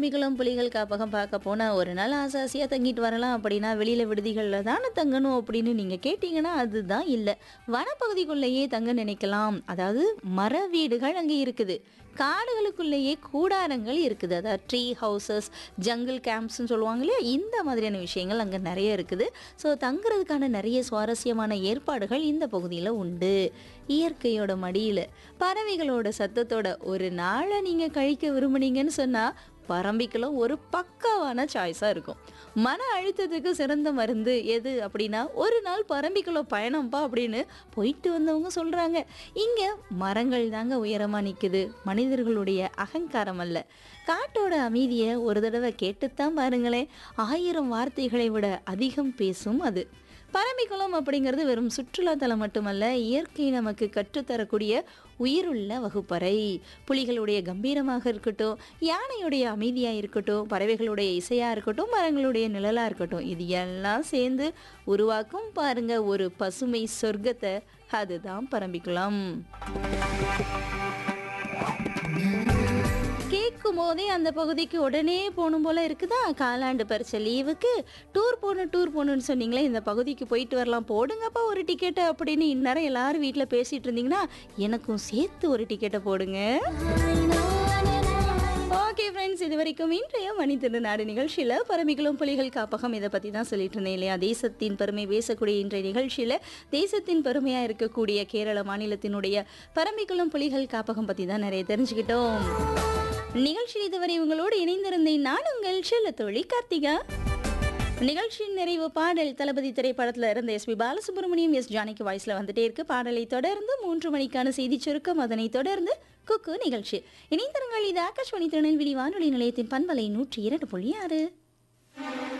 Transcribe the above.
பரம்பிக்குளம் புலிகள் காப்பகம் பார்க்க போனால் ஒரு நாள் ஆசாசியாக தங்கிட்டு வரலாம் அப்படின்னா வெளியில் விடுதிகளில் தானே தங்கணும் அப்படின்னு நீங்கள் கேட்டிங்கன்னா அதுதான் இல்லை வனப்பகுதிக்குள்ளேயே தங்க நினைக்கலாம் அதாவது மர வீடுகள் அங்கே இருக்குது காடுகளுக்குள்ளேயே கூடாரங்கள் இருக்குது அதாவது ட்ரீ ஹவுசஸ் ஜங்கிள் கேம்ப்ஸ்னு சொல்லுவாங்க இல்லையா இந்த மாதிரியான விஷயங்கள் அங்கே நிறைய இருக்குது ஸோ தங்குறதுக்கான நிறைய சுவாரஸ்யமான ஏற்பாடுகள் இந்த பகுதியில் உண்டு இயற்கையோட மடியில் பறவைகளோட சத்தத்தோட ஒரு நாளை நீங்கள் கழிக்க விரும்புனீங்கன்னு சொன்னால் பரம்பிக்குளம் ஒரு பக்காவான சாய்ஸாக இருக்கும் மன அழுத்தத்துக்கு சிறந்த மருந்து எது அப்படின்னா ஒரு நாள் பரம்பிக்குளம் பயணம்ப்பா அப்படின்னு போயிட்டு வந்தவங்க சொல்கிறாங்க இங்கே மரங்கள் தாங்க உயரமாக நிற்குது மனிதர்களுடைய அகங்காரம் அல்ல காட்டோட அமைதியை ஒரு தடவை கேட்டுத்தான் பாருங்களேன் ஆயிரம் வார்த்தைகளை விட அதிகம் பேசும் அது பரம்பிக்குளம் அப்படிங்கிறது வெறும் சுற்றுலாத்தலம் மட்டுமல்ல இயற்கை நமக்கு கற்றுத்தரக்கூடிய உயிருள்ள வகுப்பறை புலிகளுடைய கம்பீரமாக இருக்கட்டும் யானையுடைய அமைதியாக இருக்கட்டும் பறவைகளுடைய இசையாக இருக்கட்டும் மரங்களுடைய நிழலாக இருக்கட்டும் இது எல்லாம் சேர்ந்து உருவாக்கும் பாருங்க ஒரு பசுமை சொர்க்கத்தை அதுதான் பரம்பிக்குளம் கேட்கும் போதே அந்த பகுதிக்கு உடனே போகணும் போல இருக்குதா காலாண்டு பரிச்சை லீவுக்கு டூர் போகணும் டூர் போகணும்னு சொன்னீங்களே இந்த பகுதிக்கு போயிட்டு வரலாம் போடுங்கப்பா ஒரு டிக்கெட்டை அப்படின்னு இந்நேரம் எல்லாரும் வீட்டில் பேசிட்டு இருந்தீங்கன்னா எனக்கும் சேர்த்து ஒரு டிக்கெட்டை போடுங்க ஓகே ஃப்ரெண்ட்ஸ் இது வரைக்கும் இன்றைய மணித்திரு நாடு நிகழ்ச்சியில் பரமிகளும் புலிகள் காப்பகம் இதை பற்றி தான் சொல்லிட்டு இருந்தேன் இல்லையா தேசத்தின் பெருமை பேசக்கூடிய இன்றைய நிகழ்ச்சியில் தேசத்தின் பெருமையாக இருக்கக்கூடிய கேரள மாநிலத்தினுடைய பரமிக்குளம் புலிகள் காப்பகம் பற்றி தான் நிறைய தெரிஞ்சுக்கிட்டோம் நிகழ்ச்சியில் இதுவரை உங்களோடு இணைந்திருந்தேன் நான் உங்கள் செல்ல தோழி கார்த்திகா நிகழ்ச்சியின் நிறைவு பாடல் தளபதி திரைப்படத்தில் இருந்த S P Balasubrahmanyam S Janaki வாய்ஸ்ல வந்துட்டே இருக்கு பாடலை தொடர்ந்து மூன்று மணிக்கான செய்தி சுருக்கம் அதனை தொடர்ந்து குக்கு நிகழ்ச்சி இணைந்திருங்கள் இது ஆகாஷ்வாணி திருநெல்வேலி வானொலி நிலையத்தின் பண்பலை நூற்றி இரண்டு புள்ளி ஆறு